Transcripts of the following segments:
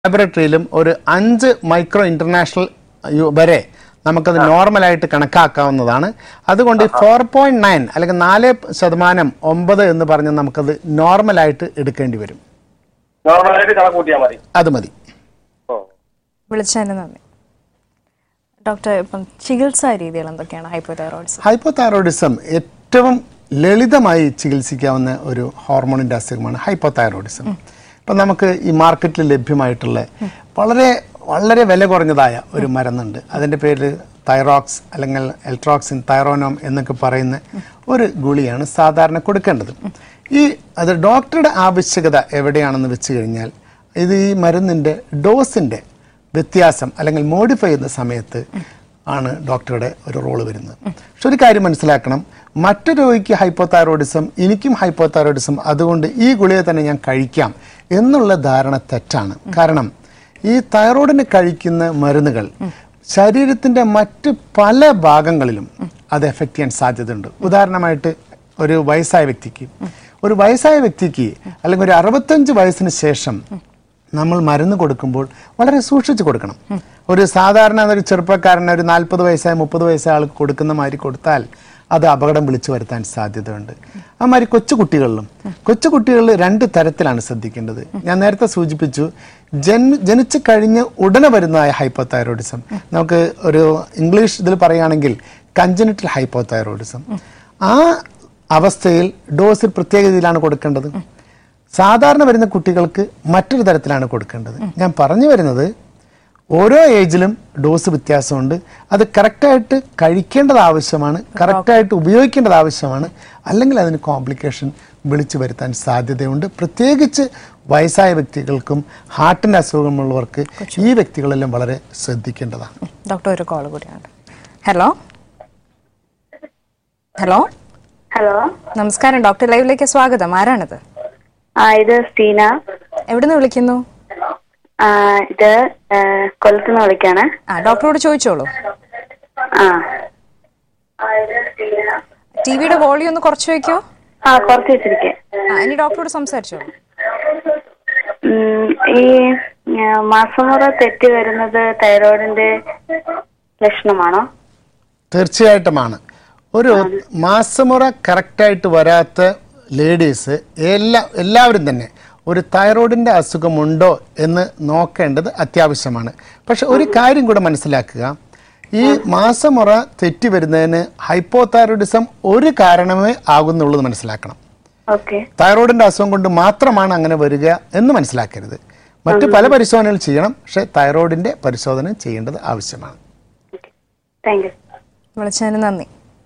ലാബറട്ടറിയിലും ഒരു അഞ്ച് micro international U- വരെ നമുക്കത് നോർമലായിട്ട് കണക്കാക്കാവുന്നതാണ് അതുകൊണ്ട് ഫോർ പോയിന്റ് നയൻ അല്ലെങ്കിൽ നാല് ശതമാനം ഒമ്പത് എന്ന് പറഞ്ഞ് നമുക്കത് നോർമലായിട്ട് എടുക്കേണ്ടി വരും നോർമലായിട്ട് കണക്ക് കൂട്ടിയാൽ മതി അത് മതി ഓ വിളിച്ചതിന് നന്ദി ഡോക്ടർ ഇപ്പം ചികിത്സാ രീതികൾ എന്തൊക്കെയാണ് ഹൈപ്പോതൈറോയിഡ്സ് ഹൈപ്പോതൈറോയിഡിസം ഏറ്റവും ലളിതമായി ചികിത്സിക്കാവുന്ന ഒരു ഹോർമോണിൻ്റെ അസുഖമാണ് ഹൈപ്പോതൈറോയിഡിസം ഇപ്പം നമുക്ക് ഈ മാർക്കറ്റിൽ ലഭ്യമായിട്ടുള്ള വളരെ വളരെ വില കുറഞ്ഞതായ ഒരു മരുന്നുണ്ട് അതിൻ്റെ പേര് തൈറോക്സ് അല്ലെങ്കിൽ എൽട്രോക്സിൻ തൈറോനോം എന്നൊക്കെ പറയുന്ന ഒരു ഗുളിയാണ് സാധാരണ കൊടുക്കേണ്ടത് ഈ അത് ഡോക്ടറുടെ ആവശ്യകത എവിടെയാണെന്ന് വെച്ച് കഴിഞ്ഞാൽ ഇത് ഈ മരുന്നിൻ്റെ ഡോസിൻ്റെ വ്യത്യാസം അല്ലെങ്കിൽ മോഡിഫൈ ചെയ്യുന്ന സമയത്ത് ആണ് ഡോക്ടറുടെ ഒരു റോള് വരുന്നത് പക്ഷെ ഒരു കാര്യം മനസ്സിലാക്കണം മറ്റു രോഗിക്ക് ഹൈപ്പോതൈറോയിഡിസം എനിക്കും ഹൈപ്പോതൈറോയിഡിസം അതുകൊണ്ട് ഈ ഗുളിക തന്നെ ഞാൻ കഴിക്കാം എന്നുള്ള ധാരണ തെറ്റാണ് കാരണം ഈ തൈറോയിഡിന് കഴിക്കുന്ന മരുന്നുകൾ ശരീരത്തിന്റെ മറ്റ് പല ഭാഗങ്ങളിലും അത് എഫക്റ്റ് ചെയ്യാൻ സാധ്യതയുണ്ട് ഉദാഹരണമായിട്ട് ഒരു വയസ്സായ വ്യക്തിക്ക് ഒരു വയസ്സായ വ്യക്തിക്ക് അല്ലെങ്കിൽ ഒരു അറുപത്തഞ്ച് വയസ്സിന് ശേഷം നമ്മൾ മരുന്ന് കൊടുക്കുമ്പോൾ വളരെ സൂക്ഷിച്ച് കൊടുക്കണം ഒരു സാധാരണ ഒരു ചെറുപ്പക്കാരന് ഒരു നാൽപ്പത് വയസ്സായ മുപ്പത് വയസ്സായ ആൾക്ക് കൊടുക്കുന്ന മാതിരി കൊടുത്താൽ അത് അപകടം വിളിച്ചു വരുത്താൻ സാധ്യതയുണ്ട് ആ മാതിരി കൊച്ചു കുട്ടികളിലും കൊച്ചു കുട്ടികളിൽ രണ്ട് തരത്തിലാണ് ശ്രദ്ധിക്കേണ്ടത് ഞാൻ നേരത്തെ സൂചിപ്പിച്ചു ജന് ജനിച്ചു കഴിഞ്ഞ് ഉടനെ വരുന്നതായ ഹൈപ്പോതൈറോയിഡിസം നമുക്ക് ഒരു ഇംഗ്ലീഷ് ഇതിൽ പറയുകയാണെങ്കിൽ കഞ്ചനിറ്റൽ ഹൈപ്പോതൈറോയിഡിസം ആ അവസ്ഥയിൽ ഡോസിൽ പ്രത്യേക രീതിയിലാണ് കൊടുക്കേണ്ടത് സാധാരണ വരുന്ന കുട്ടികൾക്ക് മറ്റൊരു തരത്തിലാണ് കൊടുക്കേണ്ടത് ഞാൻ പറഞ്ഞു വരുന്നത് ഓരോ ഏജിലും ഡോസ് വ്യത്യാസമുണ്ട് അത് കറക്റ്റായിട്ട് കഴിക്കേണ്ടത് ആവശ്യമാണ് കറക്റ്റായിട്ട് ഉപയോഗിക്കേണ്ടത് ആവശ്യമാണ് അല്ലെങ്കിൽ അതിന് കോംപ്ലിക്കേഷൻ വിളിച്ചു വരുത്താൻ സാധ്യതയുണ്ട് പ്രത്യേകിച്ച് വയസ്സായ വ്യക്തികൾക്കും ഹാർട്ടിൻ്റെ അസുഖമുള്ളവർക്ക് ഈ വ്യക്തികളെല്ലാം വളരെ ശ്രദ്ധിക്കേണ്ടതാണ് ഡോക്ടർ ഒരു കോൾ കൂടിയാണ് ഹലോ ഹലോ ഹലോ നമസ്കാരം ഡോക്ടർ ലൈവിലേക്ക് സ്വാഗതം ആരാണിത് ആ ഇത് സ്റ്റീന എവിടുന്ന് വിളിക്കുന്നു ആ ഇത് ഏ, കൊല്ലത്തുനിന്ന് വിളിക്കാണ് ആ ഡോക്ടറോട് ചോദിച്ചോളൂ ആ ടി വിയുടെ വോളിയം ഒന്ന് കുറച്ച് വെക്കോ ആ കുറച്ച് വെച്ചിരിക്കെ ആ ഇനി ഡോക്ടറോട് സംസാരിച്ചോളൂ ഉം, ഈ ആ, മാസമുറ തെറ്റി വരുന്നത് തൈറോയിഡിന്റെ ലക്ഷണമാണോ തീർച്ചയായിട്ടുമാണ് ഒരു മാസമുറ കറക്റ്റായിട്ട് വരാത്ത ലേഡീസ് എല്ലാ എല്ലാവരും തന്നെ ഒരു തൈറോയിഡിൻ്റെ അസുഖമുണ്ടോ എന്ന് നോക്കേണ്ടത് അത്യാവശ്യമാണ് പക്ഷെ ഒരു കാര്യം കൂടെ മനസ്സിലാക്കുക ഈ മാസമുറ തെറ്റി വരുന്നതിന് ഹൈപ്പോതൈറോയിഡിസം ഒരു കാരണമേ ആകുന്നുള്ളത് മനസ്സിലാക്കണം ഓക്കെ തൈറോയിഡിൻ്റെ അസുഖം കൊണ്ട് മാത്രമാണ് അങ്ങനെ വരിക എന്ന് മനസ്സിലാക്കരുത് മറ്റ് പല പരിശോധനകൾ ചെയ്യണം പക്ഷേ തൈറോയിഡിൻ്റെ പരിശോധന ചെയ്യേണ്ടത് ആവശ്യമാണ് താങ്ക് യു വിളിച്ചതിന് നന്ദി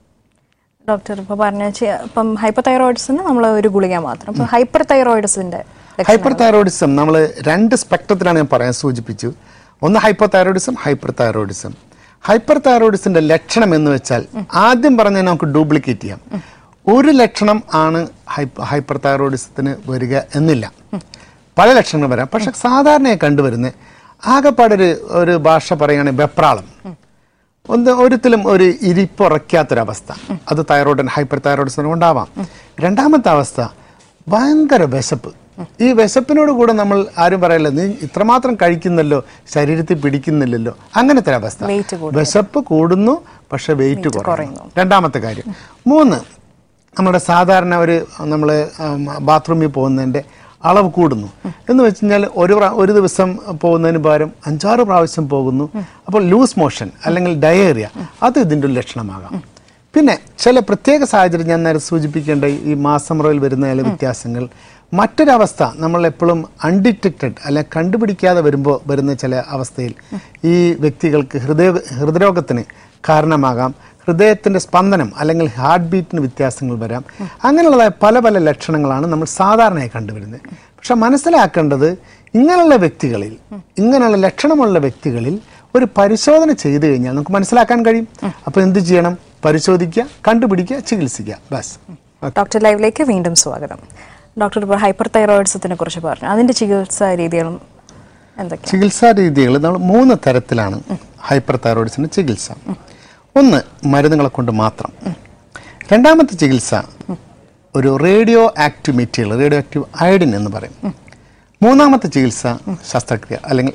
ഡോക്ടർ ഇപ്പോൾ പറഞ്ഞ ചെ- ഇപ്പം ഹൈപ്പർ തൈറോയിഡ്സിന് നമ്മൾ ഒരു ഗുളിക മാത്രം ഇപ്പം ഹൈപ്പർ തൈറോയിഡ്സിന്റെ ഹൈപ്പർ തൈറോയിഡിസം നമ്മൾ രണ്ട് സ്പെക്ട്രത്തിലാണ് ഞാൻ പറയാൻ സൂചിപ്പിച്ചു ഒന്ന് ഹൈപ്പർ തൈറോയിഡിസം ഹൈപ്പർ തൈറോയിഡിസം ഹൈപ്പർ തൈറോയിഡിസിന്റെ ലക്ഷണം എന്ന് വെച്ചാൽ ആദ്യം പറഞ്ഞ നമുക്ക് ഡ്യൂപ്ലിക്കേറ്റ് ചെയ്യാം ഒരു ലക്ഷണം ആണ് ഹൈപ്പർ തൈറോയിഡിസത്തിന് വരിക എന്നില്ല പല ലക്ഷണങ്ങൾ വരാം പക്ഷെ സാധാരണയായി കണ്ടുവരുന്ന ആകെപ്പാടൊരു ഒരു ഭാഷ പറയുകയാണെങ്കിൽ വെപ്രാളം ഒന്ന് ഒരിക്കലും ഒരു ഇരിപ്പുറയ്ക്കാത്തൊരവസ്ഥ അത് തൈറോയിഡിന് ഹൈപ്പർ തൈറോയിഡിസിന് ഉണ്ടാവാം രണ്ടാമത്തെ അവസ്ഥ ഭയങ്കര വിശപ്പ് ഈ വിശപ്പിനോട് കൂടെ നമ്മൾ ആരും പറയല്ല നീ ഇത്രമാത്രം കഴിക്കുന്നല്ലോ ശരീരത്തിൽ പിടിക്കുന്നില്ലല്ലോ അങ്ങനത്തെ ഒരു അവസ്ഥ Weight കൂടുന്നു. വിശപ്പ് കൂടുന്നു പക്ഷെ വെയിറ്റ് കുറയുന്നു രണ്ടാമത്തെ കാര്യം മൂന്ന് നമ്മുടെ സാധാരണ ഒരു നമ്മൾ ബാത്റൂമിൽ പോകുന്നതിൻ്റെ അളവ് കൂടുന്നു എന്ന് വെച്ച് കഴിഞ്ഞാൽ ഒരു പ്രാ- ഒരു ദിവസം പോകുന്നതിന് പകരം അഞ്ചാറ് പ്രാവശ്യം പോകുന്നു അപ്പോൾ ലൂസ് മോഷൻ അല്ലെങ്കിൽ ഡയേറിയ അത് ഇതിൻ്റെ ഒരു ലക്ഷണമാകാം പിന്നെ ചില പ്രത്യേക സാഹചര്യം ഞാൻ നേരെ സൂചിപ്പിക്കേണ്ട ഈ മാസമുറയിൽ വരുന്ന ചില വ്യത്യാസങ്ങൾ മറ്റൊരവസ്ഥ നമ്മൾ എപ്പോഴും അൺഡിറ്റക്റ്റഡ് അല്ലെ കണ്ടുപിടിക്കാതെ വരുമ്പോൾ വരുന്ന ചില അവസ്ഥയിൽ ഈ വ്യക്തികൾക്ക് ഹൃദയ ഹൃദയരോഗത്തിന് കാരണമാകാം ഹൃദയത്തിൻ്റെ സ്പന്ദനം അല്ലെങ്കിൽ ഹാർട്ട് ബീറ്റിന് വ്യത്യാസങ്ങൾ വരാം അങ്ങനെയുള്ളതായ പല പല ലക്ഷണങ്ങളാണ് നമ്മൾ സാധാരണയായി കണ്ടുവരുന്നത് പക്ഷെ മനസ്സിലാക്കേണ്ടത് ഇങ്ങനെയുള്ള വ്യക്തികളിൽ ഇങ്ങനെയുള്ള ലക്ഷണമുള്ള വ്യക്തികളിൽ ഒരു പരിശോധന ചെയ്തു കഴിഞ്ഞാൽ നമുക്ക് മനസ്സിലാക്കാൻ കഴിയും അപ്പോൾ എന്ത് ചെയ്യണം പരിശോധിക്കുക കണ്ടുപിടിക്കുക ചികിത്സിക്കുക ബസ് ഡോക്ടർ ലൈവിലേക്ക് വീണ്ടും സ്വാഗതം ഡോക്ടർ ഇപ്പോൾ ഹൈപ്പർ തൈറോയിഡ്സത്തിനെ കുറിച്ച് പറഞ്ഞു അതിന്റെ ചികിത്സാ രീതികളും എന്തൊക്കെയാണ് ചികിത്സാ രീതികൾ നമ്മൾ മൂന്ന് തരത്തിലാണ് ഹൈപ്പർ തൈറോയിഡ്സിന് ചികിത്സ ഒന്ന് മരുന്നുകളെ കൊണ്ട് മാത്രം രണ്ടാമത്തെ ചികിത്സ ഒരു radioactive material radioactive iodine എന്ന് പറയും മൂന്നാമത്തെ ചികിത്സ ശസ്ത്രക്രിയ അല്ലെങ്കിൽ